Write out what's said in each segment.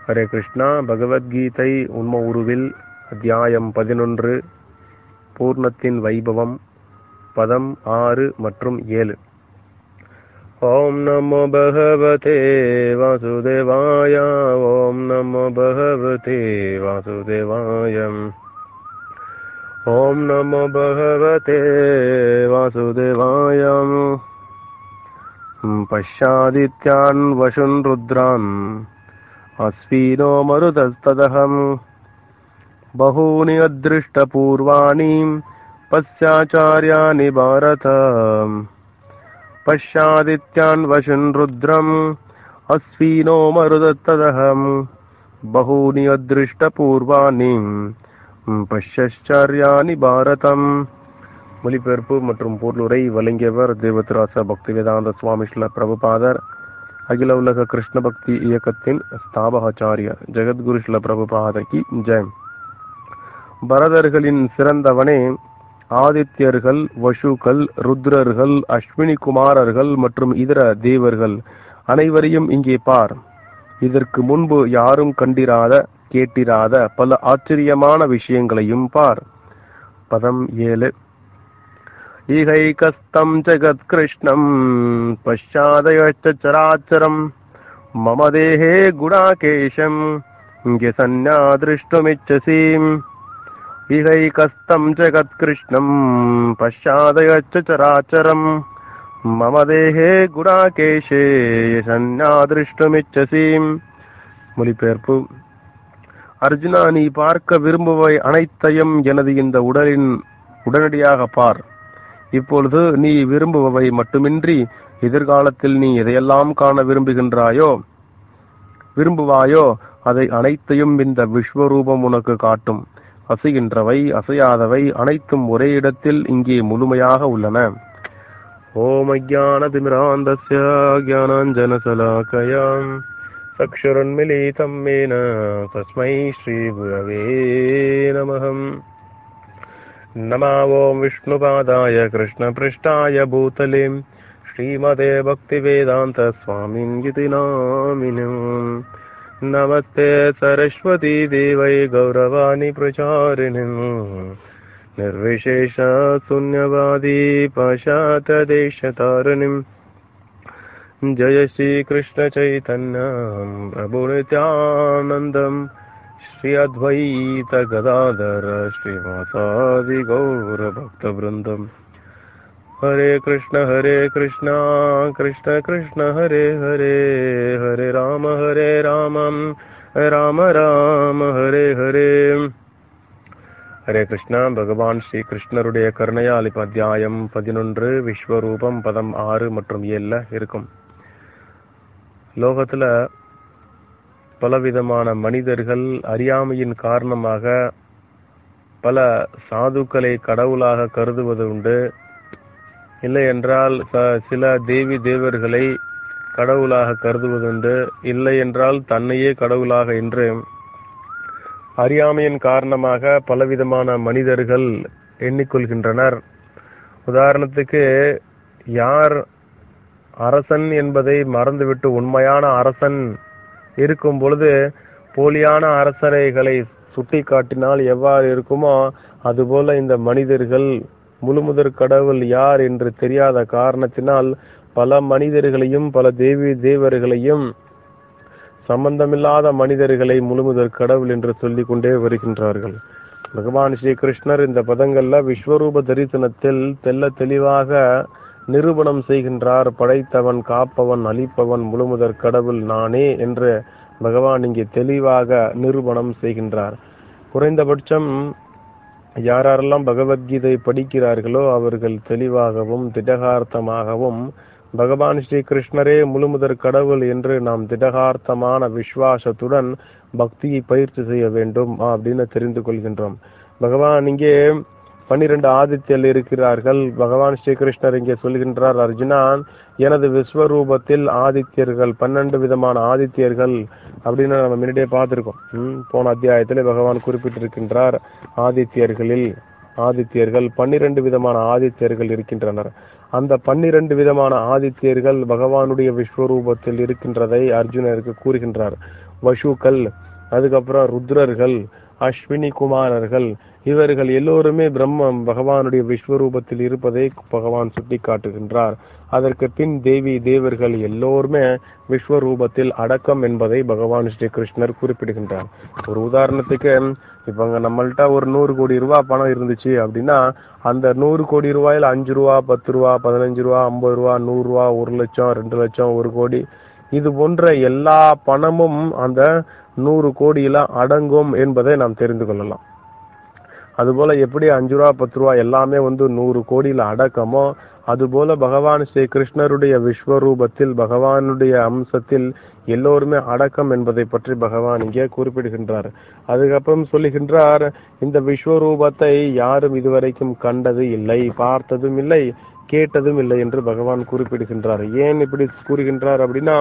ஹரே கிருஷ்ணா பகவத்கீதை உண்ம உருவில் அத்தியாயம் பதினொன்று பூர்ணத்தின் வைபவம் பதம் ஆறு மற்றும் ஏழு ஓம் நமோ பகவதே வாசுதேவாய ஓம் நமோ பகவதே வாசுதேவாயம் ஓம் நமோ பகவதே வாசுதேவாயம் पश्चादित्यान् वशुन् रुद्रान् अश्विनो मरुतस्तदहम् बहूनि अदृष्टपूर्वाणि पश्चाचार्याणि भारत पश्चादित्यान् वशुन् रुद्रम् अश्विनो मरुदत्तदहम् बहूनि अदृष्टपूर्वाणि பஷ்சாச்சாரியானி பாரதம் மொழிபெயர்ப்பு மற்றும் பொருளுரை வழங்கியவர் தேவத்ராச பக்தி வேதாந்த சுவாமி ஸ்ரீல பிரபுபாதர் அகில உலக கிருஷ்ண பக்தி இயக்கத்தின் ஸ்தாபகாச்சாரியர் ஜெகத்குரு ஸ்ரீல பிரபுபாதர் கி ஜெயம் பரதர்களின் சிறந்தவனே ஆதித்யர்கள் வஷுக்கள் ருத்ரர்கள் அஸ்வினி குமாரர்கள் மற்றும் இதர தேவர்கள் அனைவரையும் இங்கே பார் இதற்கு முன்பு யாரும் கண்டிராத கேட்டிராத பல ஆச்சரியமான விஷயங்களையும் பார் பதம் ஏழு ईहैकस्तम् जगत्कृष्णम् पश्चादयश्च चराचरम् मम देहे गुणाकेशम् व्यसन्या द्रष्टुमिच्छसि इहैकस्तम् जगत्कृष्णम् पश्चादयश्च चराचरम् मम देहे गुणाकेशे यசன்யா திருஷ்டுமிச்சசி மொழிபெயர்ப்பு அர்ஜுனா நீ பார்க்க விரும்புவை அனைத்தையும் எனது இந்த உடலின் உடனடியாக பார் இப்பொழுது நீ விரும்புபவை மட்டுமின்றி எதிர்காலத்தில் நீ எதையெல்லாம் காண விரும்புகின்றாயோ விரும்புவாயோ அதை அனைத்தையும் இந்த விஸ்வரூபம் உனக்கு காட்டும் அசைகின்றவை அசையாதவை அனைத்தும் ஒரே இடத்தில் இங்கே முழுமையாக உள்ளன ஓம் அஜான திமிராந்தஸ்ய ஜானாஞ்சனசலாக்கயாம் சக்ஷுரன்மிலிதம் மேன தஸ்மை ஸ்ரீ குரவே நமகம் नमा ॐ विष्णुपादाय कृष्णपृष्ठाय भूतले श्रीमते भक्तिवेदान्तस्वामिन् इति नामिनम् नमस्ते सरस्वती देवै गौरवाणि प्रचारिणिम् निर्विशेष शून्यवादी पाशातदेशतारिणिम् जय श्रीकृष्णचैतन्यम् प्रभुनित्यानन्दम् श्री अद्वैत गदाधर श्रीवासादि गौर भक्त वृंदम हरे कृष्ण हरे कृष्ण कृष्ण कृष्ण हरे हरे हरे राम हरे राम राम राम हरे हरे ஹரே கிருஷ்ணா பகவான் ஸ்ரீ கிருஷ்ணருடைய கருணையால் இப்ப அத்தியாயம் பதினொன்று விஸ்வரூபம் பதம் ஆறு மற்றும் ஏழுல இருக்கும் லோகத்துல பலவிதமான மனிதர்கள் அறியாமையின் காரணமாக பல சாதுக்களை கடவுளாக கருதுவது உண்டு இல்லை என்றால் சில தேவி தேவர்களை கடவுளாக கருதுவதுண்டு இல்லை என்றால் தன்னையே கடவுளாக என்று அறியாமையின் காரணமாக பலவிதமான மனிதர்கள் எண்ணிக்கொள்கின்றனர் உதாரணத்துக்கு யார் அரசன் என்பதை மறந்துவிட்டு உண்மையான அரசன் இருக்கும் பொழுது போலியான அரசரைகளை சுட்டி காட்டினால் எவ்வாறு இருக்குமோ அதுபோல இந்த மனிதர்கள் முழுமுதற் கடவுள் யார் என்று தெரியாத காரணத்தினால் பல மனிதர்களையும் பல தேவி தேவர்களையும் சம்பந்தமில்லாத மனிதர்களை முழுமுதற் கடவுள் என்று சொல்லிக் கொண்டே வருகின்றார்கள் பகவான் ஸ்ரீ கிருஷ்ணர் இந்த பதங்கள்ல விஸ்வரூப தரிசனத்தில் தெல்ல தெளிவாக நிரூபணம் செய்கின்றார் படைத்தவன் காப்பவன் அழிப்பவன் முழுமுதற் கடவுள் நானே என்று பகவான் இங்கே தெளிவாக நிரூபணம் செய்கின்றார் குறைந்தபட்சம் யாரெல்லாம் பகவத்கீதை படிக்கிறார்களோ அவர்கள் தெளிவாகவும் திடகார்த்தமாகவும் பகவான் ஸ்ரீ கிருஷ்ணரே முழுமுதற் கடவுள் என்று நாம் திடகார்த்தமான விசுவாசத்துடன் பக்தியை பயிற்சி செய்ய வேண்டும் அப்படின்னு தெரிந்து கொள்கின்றோம் பகவான் இங்கே பன்னிரண்டு ஆதித்யல் இருக்கிறார்கள் பகவான் ஸ்ரீகிருஷ்ணர் இங்கே சொல்கின்றார் அர்ஜுனான் எனது விஸ்வரூபத்தில் ஆதித்யர்கள் பன்னெண்டு விதமான ஆதித்யர்கள் அப்படின்னு நம்ம முன்னாடியே பார்த்திருக்கோம் ம், போன அத்தியாயத்திலே பகவான் குறிப்பிட்டிருக்கின்றார் ஆதித்யர்களில் ஆதித்யர்கள் பன்னிரண்டு விதமான ஆதித்யர்கள் இருக்கின்றனர் அந்த பன்னிரண்டு விதமான ஆதித்யர்கள் பகவானுடைய விஸ்வரூபத்தில் இருக்கின்றதை அர்ஜுனருக்கு கூறுகின்றார் வசுக்கள் அதுக்கப்புறம் ருத்ரர்கள் அஸ்வினி குமாரர்கள் இவர்கள் எல்லோருமே பிரம்மம் பகவானுடைய விஸ்வரூபத்தில் இருப்பதை பகவான் சுட்டி காட்டுகின்றார் அதற்கு பின் தேவி தேவர்கள் எல்லோருமே விஸ்வரூபத்தில் அடக்கம் என்பதை பகவான் ஸ்ரீ கிருஷ்ணர் குறிப்பிடுகின்றார் ஒரு உதாரணத்துக்கு இப்ப நம்மள்ட்ட ஒரு நூறு கோடி ரூபாய் பணம் இருந்துச்சு அப்படின்னா அந்த நூறு கோடி ரூபாயில அஞ்சு ரூபா பத்து ரூபா பதினஞ்சு ரூபா ஐம்பது ரூபா நூறு ரூபா ஒரு லட்சம் ரெண்டு லட்சம் ஒரு கோடி இது போன்ற எல்லா பணமும் அந்த நூறு கோடியில அடங்கும் என்பதை நாம் தெரிந்து கொள்ளலாம் அதுபோல எப்படி அஞ்சு ரூபா பத்து ரூபா எல்லாமே வந்து நூறு கோடியில அடக்கமோ அதுபோல பகவான் ஸ்ரீ கிருஷ்ணருடைய விஸ்வரூபத்தில் பகவானுடைய அம்சத்தில் எல்லோருமே அடக்கம் என்பதை பற்றி பகவான் இங்கே குறிப்பிடுகின்றார் அதுக்கப்புறம் சொல்லுகின்றார் இந்த விஸ்வரூபத்தை யாரும் இதுவரைக்கும் கண்டது இல்லை பார்த்ததும் இல்லை கேட்டதும் இல்லை என்று பகவான் குறிப்பிடுகின்றார் ஏன் இப்படி கூறுகின்றார் அப்படின்னா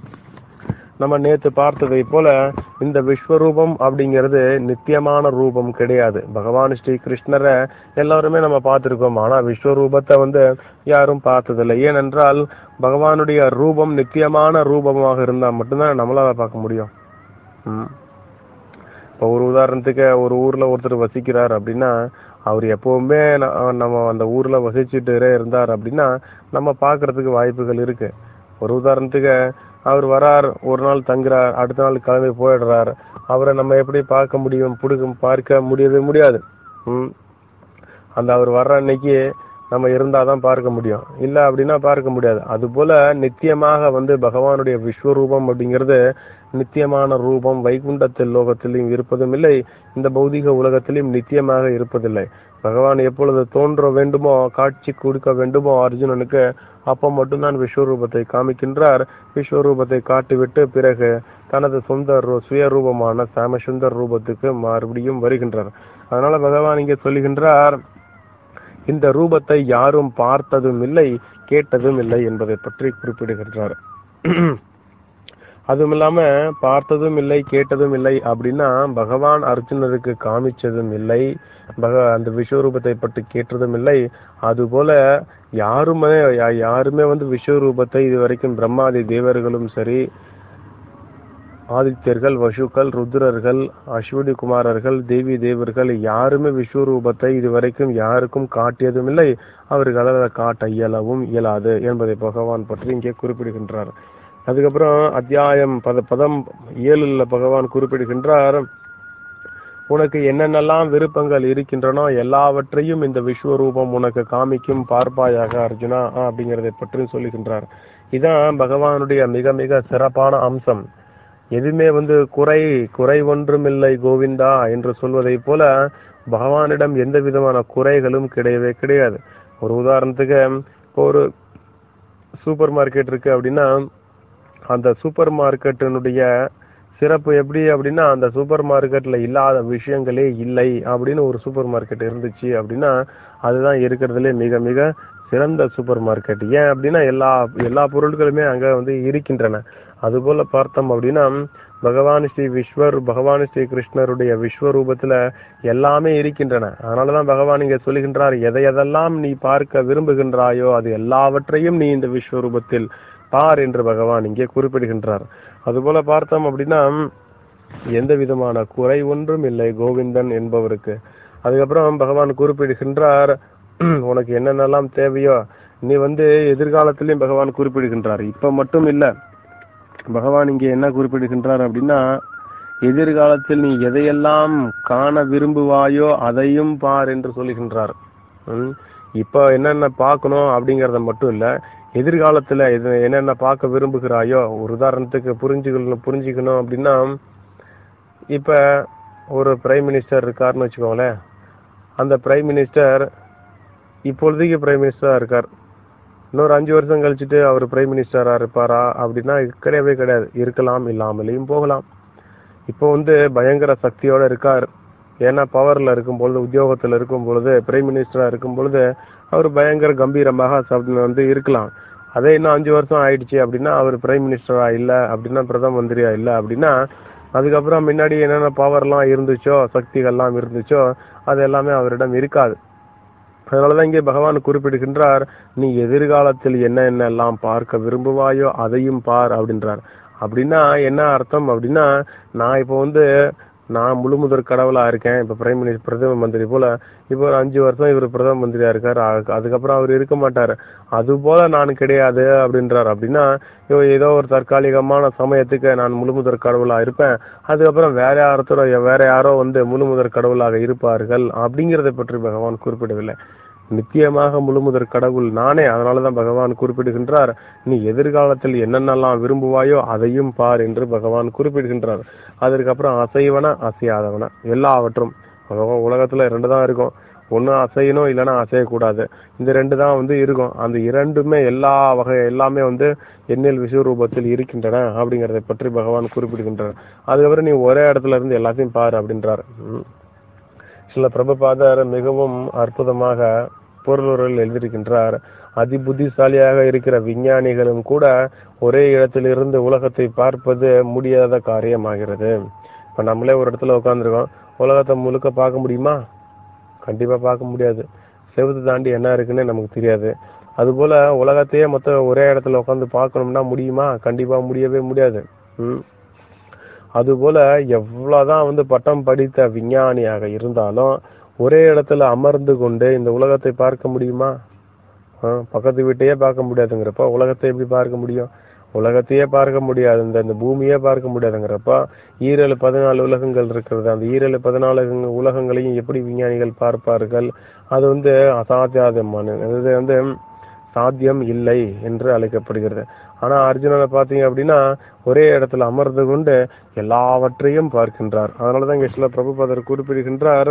நம்ம நேத்து பார்த்ததை போல இந்த விஸ்வரூபம் அப்படிங்கிறது நித்தியமான ரூபம் கிடையாது பகவான் ஸ்ரீ கிருஷ்ணரை எல்லாருமே நம்ம பார்த்திருக்கோம் ஆனா விஸ்வரூபத்தை வந்து யாரும் பார்த்ததில்லை ஏனென்றால் பகவானுடைய ரூபம் நித்தியமான ரூபமாக இருந்தா மட்டும்தான் நம்மளால பார்க்க முடியும் ம். இப்போ ஒரு உதாரணத்துக்கு ஒரு ஊர்ல ஒருத்தர் வசிக்கிறார் அப்படின்னா அவர் எப்பவுமே ந- நம்ம அந்த ஊர்ல வசிச்சுட்டு இருந்தார் அப்படின்னா நம்ம பார்க்கிறதுக்கு வாய்ப்புகள் இருக்கு ஒரு உதாரணத்துக்கு அவர் வரார் ஒரு நாள் தங்குறார் அடுத்த நாள் கிளம்பி போயிடுறார் அவரை நம்ம எப்படி பார்க்க முடியும் புடுக்க பார்க்க முடியவே முடியாது ம் அந்த அவர் வர்ற அன்னைக்கு நம்ம இருந்தாதான் பார்க்க முடியும் இல்ல அப்படின்னா பார்க்க முடியாது அது போல நித்தியமாக வந்து பகவானுடைய விஸ்வரூபம் அப்படிங்கிறது நித்தியமான ரூபம் வைகுண்டத்தில் லோகத்திலும் இருப்பதும் இல்லை இந்த பௌதிக உலகத்திலும் நித்தியமாக இருப்பதில்லை பகவான் எப்பொழுது தோன்ற வேண்டுமோ காட்சி கொடுக்க வேண்டுமோ அர்ஜுனனுக்கு அப்ப மட்டும்தான் விஸ்வரூபத்தை காமிக்கின்றார் விஸ்வரூபத்தை காட்டிவிட்டு பிறகு தனது சொந்த ரூ- சுயரூபமான சாமசுந்தர் ரூபத்துக்கு மறுபடியும் வருகின்றார் அதனால பகவான் இங்கே சொல்லுகின்றார் இந்த ரூபத்தை யாரும் பார்த்ததும் இல்லை கேட்டதும் இல்லை என்பதை பற்றி குறிப்பிடுகின்றார் அதுவும் இல்லாம பார்த்ததும் இல்லை கேட்டதும் இல்லை அப்படின்னா பகவான் அர்ஜுனருக்கு காமிச்சதும் இல்லை பக அந்த விஸ்வரூபத்தை பற்றி கேட்டதும் இல்லை அதுபோல யாருமே யா- யாருமே வந்து விஸ்வரூபத்தை இதுவரைக்கும் பிரம்மாதி தேவர்களும் சரி ஆதித்யர்கள் வசுக்கள் ருத்ரர்கள் அஸ்வினி குமாரர்கள் தேவி தேவர்கள் யாருமே விஸ்வரூபத்தை இதுவரைக்கும் யாருக்கும் காட்டியதும் இல்லை அவர்களால் அதை காட்ட இயலவும் இயலாது என்பதை பகவான் பற்றி இங்கே குறிப்பிடுகின்றார் அதுக்கப்புறம் அத்தியாயம் பத பதம் ஏழுல பகவான் குறிப்பிடுகின்றார் உனக்கு என்னென்னலாம் விருப்பங்கள் இருக்கின்றனோ எல்லாவற்றையும் இந்த விஸ்வரூபம் உனக்கு காமிக்கும் பார்ப்பாயாக அர்ஜுனா அப்படிங்கறதை பற்றி சொல்லுகின்றார் இதான் பகவானுடைய மிக மிக சிறப்பான அம்சம் எதுவுமே வந்து குறை குறை ஒன்றுமில்லை கோவிந்தா என்று சொல்வதைப் போல பகவானிடம் எந்த விதமான குறைகளும் கிடையவே கிடையாது ஒரு உதாரணத்துக்கு இப்போ ஒரு சூப்பர் மார்க்கெட் இருக்கு அப்படின்னா அந்த சூப்பர் மார்க்கெட்டினுடைய சிறப்பு எப்படி அப்படின்னா அந்த சூப்பர் மார்க்கெட்ல இல்லாத விஷயங்களே இல்லை அப்படின்னு ஒரு சூப்பர் மார்க்கெட் இருந்துச்சு அப்படின்னா அதுதான் இருக்கிறதுலே மிக மிக சிறந்த சூப்பர் மார்க்கெட் ஏன் அப்படின்னா எல்லா எல்லா பொருட்களுமே அங்க வந்து இருக்கின்றன அதுபோல பார்த்தோம் அப்படின்னா பகவான் ஸ்ரீ விஸ்வர் பகவான் ஸ்ரீ கிருஷ்ணருடைய விஸ்வரூபத்துல எல்லாமே இருக்கின்றன அதனாலதான் பகவான் இங்க சொல்லுகின்றார் எதை எதெல்லாம் நீ பார்க்க விரும்புகின்றாயோ அது எல்லாவற்றையும் நீ இந்த விஸ்வரூபத்தில் பார் என்று பகவான் இங்கே குறிப்பிடுகின்றார் அதுபோல பார்த்தோம் அப்படின்னா எந்த விதமான குறை ஒன்றும் இல்லை கோவிந்தன் என்பவருக்கு அதுக்கப்புறம் பகவான் குறிப்பிடுகின்றார் உனக்கு என்னென்னலாம் தேவையோ நீ வந்து எதிர்காலத்திலையும் பகவான் குறிப்பிடுகின்றார் இப்ப மட்டும் இல்ல பகவான் இங்கே என்ன குறிப்பிடுகின்றார் அப்படின்னா எதிர்காலத்தில் நீ எதையெல்லாம் காண விரும்புவாயோ அதையும் பார் என்று சொல்லுகின்றார் ம். இப்ப என்னென்ன பார்க்கணும் அப்படிங்கறத மட்டும் இல்ல எதிர்காலத்துல இது என்னென்ன பார்க்க விரும்புகிறாயோ ஒரு உதாரணத்துக்கு புரிஞ்சுக்கணும் புரிஞ்சுக்கணும் அப்படின்னா இப்ப ஒரு பிரைம் மினிஸ்டர் இருக்காருன்னு வச்சுக்கோங்களேன் அந்த பிரைம் மினிஸ்டர் இப்பொழுதைக்கு பிரைம் மினிஸ்டரா இருக்கார் இன்னொரு அஞ்சு வருஷம் கழிச்சுட்டு அவர் பிரைம் மினிஸ்டரா இருப்பாரா அப்படின்னா கிடையவே கிடையாது இருக்கலாம் இல்லாமலேயும் போகலாம் இப்போ வந்து பயங்கர சக்தியோட இருக்கார் ஏன்னா பவர்ல இருக்கும் பொழுது உத்தியோகத்துல இருக்கும் பொழுது பிரைம் மினிஸ்டரா இருக்கும் பொழுது அவர் பயங்கர கம்பீரமாக சப்~ வந்து இருக்கலாம் அதே இன்னும் அஞ்சு வருஷம் ஆயிடுச்சு அப்படின்னா அவர் பிரைம் மினிஸ்டரா இல்ல அப்படின்னா பிரதம மந்திரியா இல்ல அப்படின்னா அதுக்கப்புறம் முன்னாடி என்னென்ன பவர்லாம் இருந்துச்சோ சக்திகள்லாம் இருந்துச்சோ அது எல்லாமே அவரிடம் இருக்காது அதனாலதான் இங்கே பகவான் குறிப்பிடுகின்றார் நீ எதிர்காலத்தில் என்ன என்னெல்லாம் பார்க்க விரும்புவாயோ அதையும் பார் அப்படின்றார் அப்படின்னா என்ன அர்த்தம் அப்படின்னா நான் இப்போ வந்து நான் முழு முதற் கடவுளா இருக்கேன் இப்ப பிரைம் மினிஸ்டர் பிரதம மந்திரி போல இப்போ ஒரு அஞ்சு வருஷம் இவர் பிரதம மந்திரியா இருக்காரு அ- அதுக்கப்புறம் அவர் இருக்க மாட்டாரு அது போல நான் கிடையாது அப்படின்றாரு அப்படின்னா இவ ஏதோ ஒரு தற்காலிகமான சமயத்துக்கு நான் முழு முதற் கடவுளா இருப்பேன் அதுக்கப்புறம் வேற யாரத்தோ வேற யாரோ வந்து முழு முதற் கடவுளாக இருப்பார்கள் அப்படிங்கறதை பற்றி பகவான் குறிப்பிடவில்லை நித்தியமாக முழுமுதற் கடவுள் நானே அதனாலதான் பகவான் குறிப்பிடுகின்றார் நீ எதிர்காலத்தில் என்னென்னலாம் விரும்புவாயோ அதையும் பார் என்று பகவான் குறிப்பிடுகின்றார் அதற்கப்புறம் அசைவன அசையாதவன எல்லாவற்றும் பகவான் உலகத்துல ரெண்டு தான் இருக்கும் ஒண்ணு அசையணும் இல்லைன்னா அசையக்கூடாது இந்த ரெண்டு தான் வந்து இருக்கும் அந்த இரண்டுமே எல்லா வகை எல்லாமே வந்து எண்ணில் விஸ்வரூபத்தில் இருக்கின்றன அப்படிங்கறதை பற்றி பகவான் குறிப்பிடுகின்றார் அதுக்கப்புறம் நீ ஒரே இடத்துல இருந்து எல்லாத்தையும் பாரு அப்படின்றார் உம். சில பிரபுபாதர் மிகவும் அற்புதமாக பொருளுரையில் எழுதியிருக்கின்றார் அதி புத்திசாலியாக இருக்கிற விஞ்ஞானிகளும் கூட ஒரே இடத்திலிருந்து உலகத்தை பார்ப்பது முடியாத காரியமாகிறது இப்ப நம்மளே ஒரு இடத்துல உட்காந்துருக்கோம் உலகத்தை முழுக்க பார்க்க முடியுமா கண்டிப்பா பார்க்க முடியாது செவுத்து தாண்டி என்ன இருக்குன்னு நமக்கு தெரியாது அதுபோல உலகத்தையே மொத்தம் ஒரே இடத்துல உட்காந்து பார்க்கணும்னா முடியுமா கண்டிப்பா முடியவே முடியாது ம் அதுபோல எவ்வளவுதான் வந்து பட்டம் படித்த விஞ்ஞானியாக இருந்தாலும் ஒரே இடத்துல அமர்ந்து கொண்டு இந்த உலகத்தை பார்க்க முடியுமா ஆ, பக்கத்து வீட்டையே பார்க்க முடியாதுங்கிறப்ப உலகத்தை எப்படி பார்க்க முடியும் உலகத்தையே பார்க்க முடியாது இந்த இந்த பூமியே பார்க்க முடியாதுங்கிறப்ப ஈரேழு பதினாலு உலகங்கள் இருக்கிறது அந்த ஈரேழு பதினாலு உலகங்களையும் எப்படி விஞ்ஞானிகள் பார்ப்பார்கள் அது வந்து அசாத்தியாதமான அது வந்து சாத்தியம் இல்லை என்று அழைக்கப்படுகிறது ஆனா அர்ஜுனனை பாத்தீங்க அப்படின்னா ஒரே இடத்துல அமர்ந்து கொண்டு எல்லாவற்றையும் பார்க்கின்றார் அதனாலதான் இங்க சில பிரபுபதர் குறிப்பிடுகின்றார்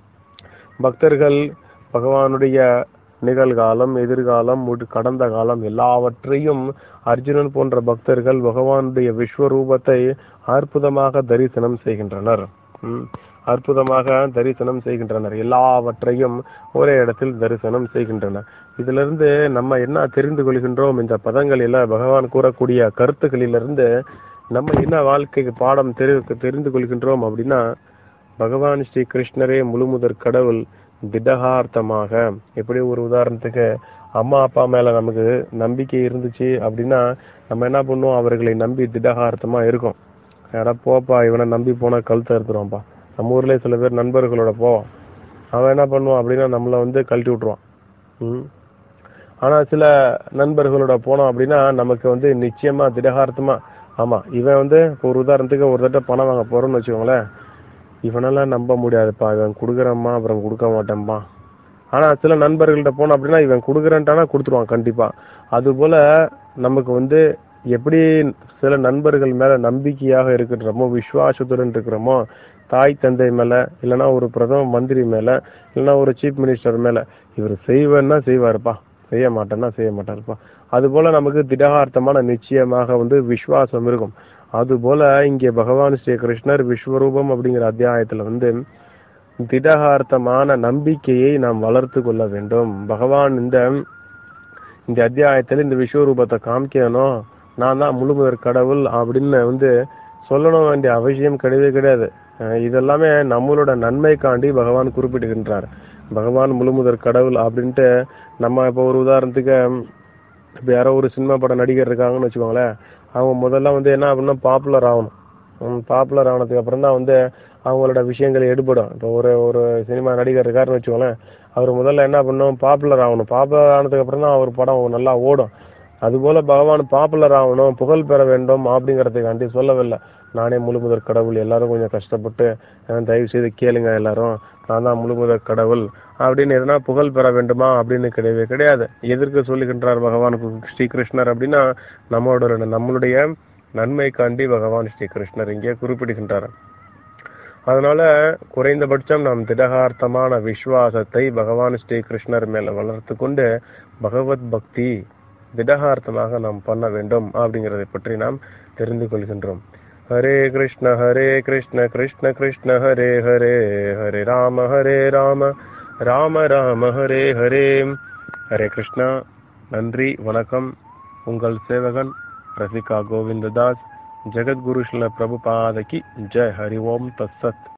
பக்தர்கள் பகவானுடைய நிகழ்காலம் எதிர்காலம் முடி- கடந்த காலம் எல்லாவற்றையும் அர்ஜுனன் போன்ற பக்தர்கள் பகவானுடைய விஸ்வரூபத்தை அற்புதமாக தரிசனம் செய்கின்றனர் ம். அற்புதமாக தரிசனம் செய்கின்றனர் எல்லாவற்றையும் ஒரே இடத்தில் தரிசனம் செய்கின்றனர் இதுல இருந்து நம்ம என்ன தெரிந்து கொள்கின்றோம் இந்த பதங்களில பகவான் கூறக்கூடிய கருத்துக்களிலிருந்து நம்ம என்ன வாழ்க்கைக்கு பாடம் தெரி தெரிந்து கொள்கின்றோம் அப்படின்னா பகவான் ஸ்ரீ கிருஷ்ணரே முழுமுதற் கடவுள் திடகார்த்தமாக எப்படி ஒரு உதாரணத்துக்கு அம்மா அப்பா மேல நமக்கு நம்பிக்கை இருந்துச்சு அப்படின்னா நம்ம என்ன பண்ணுவோம் அவர்களை நம்பி திடகார்த்தமா இருக்கும் யாரா போப்பா இவனை நம்பி போனா கழுத்து அறுத்துருவான்ப்பா நம்ம ஊர்லயே சில பேர் நண்பர்களோட போவான் அவன் என்ன பண்ணுவான் அப்படின்னா நம்மள வந்து கழட்டி விட்டுருவான் ம். ஆனா சில நண்பர்களோட போனோம் அப்படின்னா நமக்கு வந்து நிச்சயமா திடகார்த்தமா ஆமா இவன் வந்து இப்ப ஒரு உதாரணத்துக்கு ஒரு தட்ட பணம் வாங்க போறோம்னு வச்சுக்கோங்களேன் இவனெல்லாம் நம்ப முடியாதுப்பா இவன் குடுக்கறம்மா அப்புறம் கொடுக்க மாட்டேன்பா ஆனா சில நண்பர்கள்ட்ட போனோம் அப்படின்னா இவன் குடுக்கறேன்ட்டானா கொடுத்துருவான் கண்டிப்பா அது போல நமக்கு வந்து எப்படி சில நண்பர்கள் மேல நம்பிக்கையாக இருக்கின்றோமோ விசுவாசத்துடன் இருக்கிறோமோ தாய் தந்தை மேல இல்லைன்னா ஒரு பிரதம மந்திரி மேல இல்லைன்னா ஒரு சீஃப் மினிஸ்டர் மேல இவர் செய்வேன்னா செய்வாருப்பா செய்ய மாட்டேன்னா செய்ய மாட்டாருப்பா அது போல நமக்கு திடகார்த்தமான நிச்சயமாக வந்து விசுவாசம் இருக்கும் அது போல இங்கே பகவான் ஸ்ரீ கிருஷ்ணர் விஸ்வரூபம் அப்படிங்கிற அத்தியாயத்துல வந்து திடகார்த்தமான நம்பிக்கையை நாம் வளர்த்து கொள்ள வேண்டும் பகவான் இந்த இந்த அத்தியாயத்துல இந்த விஸ்வரூபத்தை காமிக்கணும் நான் தான் முழுமுதற் கடவுள் அப்படின்னு வந்து சொல்லணும் வேண்டிய அவசியம் கிடையவே கிடையாது அஹ் இதெல்லாமே நம்மளோட நன்மைக்காண்டி பகவான் குறிப்பிடுகின்றார் பகவான் முழுமுதற் கடவுள் அப்படின்ட்டு நம்ம இப்போ ஒரு உதாரணத்துக்கு இப்ப யாரோ ஒரு சினிமா படம் நடிகர் இருக்காங்கன்னு வச்சுக்கோங்களேன் அவங்க முதல்ல வந்து என்ன அப்படின்னா பாப்புலர் ஆகணும் பாப்புலர் ஆனதுக்கு அப்புறம் தான் வந்து அவங்களோட விஷயங்கள் எடுபடும் இப்போ ஒரு ஒரு சினிமா நடிகர் இருக்காருன்னு வச்சுக்கோங்களேன் அவர் முதல்ல என்ன பண்ணும் பாப்புலர் ஆகணும் பாப்புலர் ஆனதுக்கு அப்புறம் தான் அவர் படம் நல்லா ஓடும் அதுபோல பகவான் பாப்புலர் ஆகணும் புகழ் பெற வேண்டும் அப்படிங்கறதுக்காண்டி சொல்லவில்லை நானே முழுமுதற் கடவுள் எல்லாரும் கொஞ்சம் கஷ்டப்பட்டு அஹ், தயவு செய்து கேளுங்க எல்லாரும் நான் தான் முழுமுதற் கடவுள் அப்படின்னு எதனா புகழ் பெற வேண்டுமா அப்படின்னு கிடையவே கிடையாது எதற்கு சொல்லுகின்றார் பகவான் ஸ்ரீ கிருஷ்ணர் அப்படின்னா நம்மளோட நம்மளுடைய நன்மைக்காண்டி பகவான் ஸ்ரீ கிருஷ்ணர் இங்கே குறிப்பிடுகின்றார் அதனால குறைந்தபட்சம் நாம் திடகார்த்தமான விசுவாசத்தை பகவான் ஸ்ரீ கிருஷ்ணர் மேல வளர்த்து கொண்டு பகவத் பக்தி திடகார்த்தமாக நாம் பண்ண வேண்டும் அப்படிங்கறதை பற்றி நாம் தெரிந்து கொள்கின்றோம் ஹரே கிருஷ்ண ஹரே கிருஷ்ண கிருஷ்ண கிருஷ்ண ஹரே ஹரே ஹரே ராம ஹரே ராம ராம ராம ஹரே ஹரே ஹரே கிருஷ்ணா நன்றி வணக்கம் உங்கள் சேவகன் ரசிகா கோவிந்ததாஸ் ஜெகத்குரு ஸ்ரீல பிரபுபாதகி ஜெய் ஹரி ஓம் தத்சத்